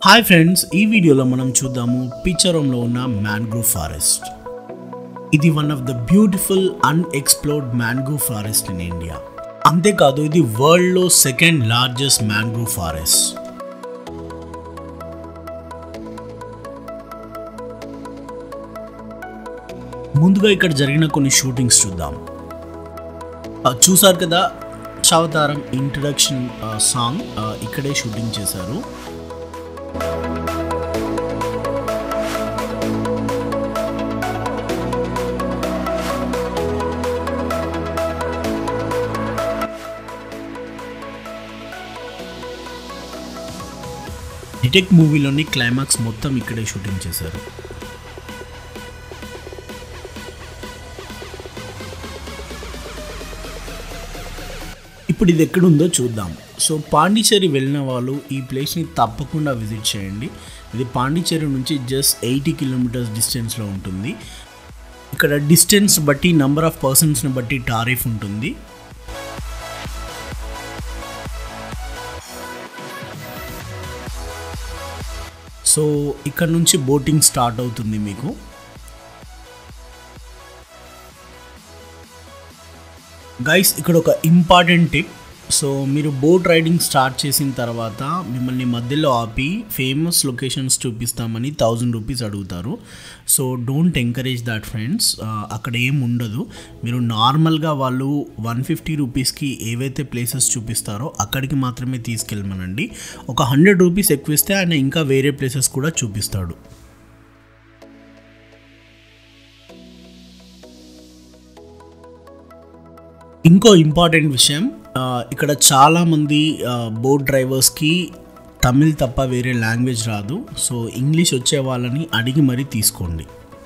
hi friends ఈ వీడియోలో మనం చూద్దాము పిచ్చరంలో ఉన్న మ్యాంగ్రోవ్ ఫారెస్ట్ ఇది one of the beautiful unexplored mangrove forest in India అంతేకాదు ఇది వరల్డ్లో సెకండ్ లార్జెస్ట్ మ్యాంగ్రోవ్ ఫారెస్ట్ ముందుగా ఇక్కడ జరిగిన కొన్ని షూటింగ్స్ చూద్దాం ఆ, చూసారు కదా చవతారం ఇంట్రడక్షన్ సాంగ్ ఇక్కడే షూటింగ్ చేశారు డిటెక్ట్ మూవీలోని క్లైమాక్స్ మొత్తం ఇక్కడే షూటింగ్ చేశారు ఇప్పుడు ఇది ఎక్కడుందో చూద్దాం సో పాండిచేరి వెళ్ళిన వాళ్ళు ఈ ప్లేస్ని తప్పకుండా విజిట్ చేయండి ఇది పాండిచేరి నుంచి జస్ట్ ఎయిటీ కిలోమీటర్స్ డిస్టెన్స్లో ఉంటుంది ఇక్కడ డిస్టెన్స్ బట్టి నంబర్ ఆఫ్ పర్సన్స్ని బట్టి టారిఫ్ ఉంటుంది సో ఇక్కడ నుంచి బోటింగ్ స్టార్ట్ అవుతుంది మీకు గైస్ ఇక్కడ ఒక ఇంపార్టెంట్ టిప్ సో మీరు బోట్ రైడింగ్ స్టార్ట్ చేసిన తర్వాత మిమ్మల్ని మధ్యలో ఆపి ఫేమస్ లొకేషన్స్ చూపిస్తామని థౌజండ్ రూపీస్ అడుగుతారు so don't encourage that friends అక్కడ ఏం ఉండదు మీరు నార్మల్గా వాళ్ళు వన్ ఫిఫ్టీ రూపీస్కి ఏవైతే ప్లేసెస్ చూపిస్తారో అక్కడికి మాత్రమే తీసుకెళ్ళమనండి ఒక హండ్రెడ్ రూపీస్ ఎక్కువ ఇస్తే ఆయన ఇంకా వేరే ప్లేసెస్ కూడా చూపిస్తాడు ఇంకో ఇంపార్టెంట్ విషయం ఆ, ఇక్కడ చాలామంది బోట్ డ్రైవర్స్కి తమిళ్ తప్ప వేరే లాంగ్వేజ్ రాదు సో ఇంగ్లీష్ వచ్చే వాళ్ళని అడిగి మరీ తీసుకోండి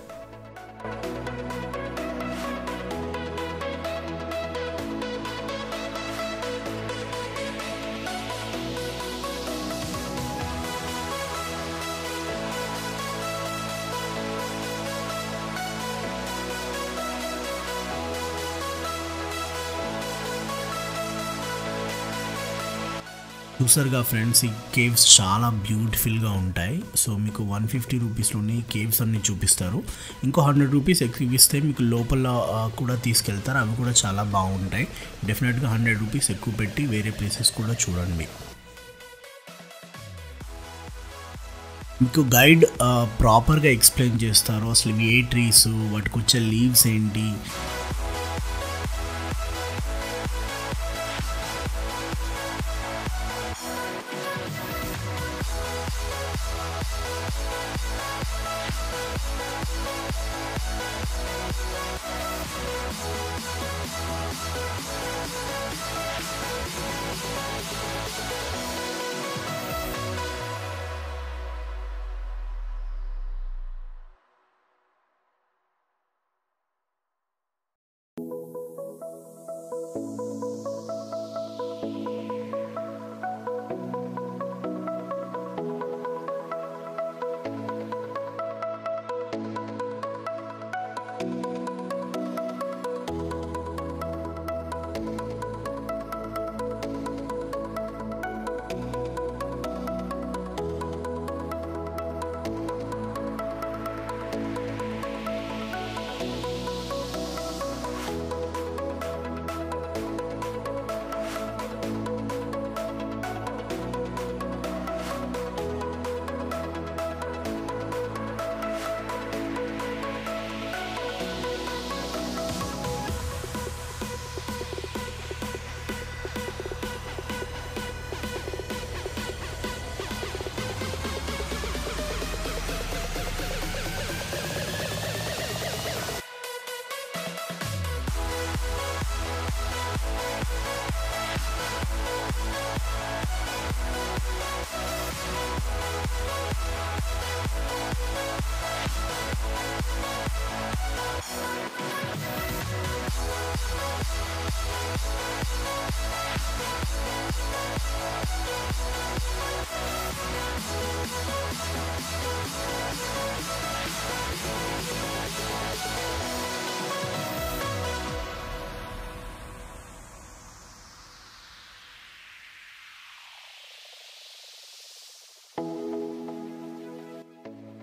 చూసారుగా ఫ్రెండ్స్ ఈ కేవ్స్ చాలా బ్యూటిఫుల్గా ఉంటాయి సో మీకు వన్ ఫిఫ్టీ రూపీస్లోనే కేవ్స్ అన్ని చూపిస్తారు ఇంకో హండ్రెడ్ రూపీస్ ఎక్కువ ఇస్తే మీకు లోపల ఆ, కూడా తీసుకెళ్తారు అవి కూడా చాలా బాగుంటాయి డెఫినెట్గా హండ్రెడ్ రూపీస్ ఎక్కువ పెట్టి వేరే ప్లేసెస్ కూడా చూడండి మీకు గైడ్ ప్రాపర్గా ఎక్స్ప్లెయిన్ చేస్తారు అసలు ఇవి ఏ ట్రీస్ వాటికి వచ్చే లీవ్స్ ఏంటి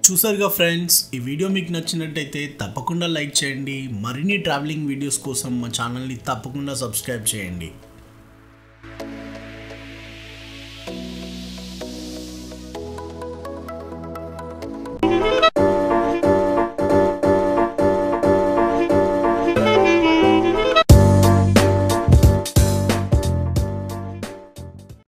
చూసారుగా ఫ్రెండ్స్ ఈ వీడియో మీకు నచ్చినట్టయితే తప్పకుండా లైక్ చేయండి మరిన్ని ట్రావెలింగ్ వీడియోస్ కోసం మా ఛానల్ని తప్పకుండా సబ్స్క్రైబ్ చేయండి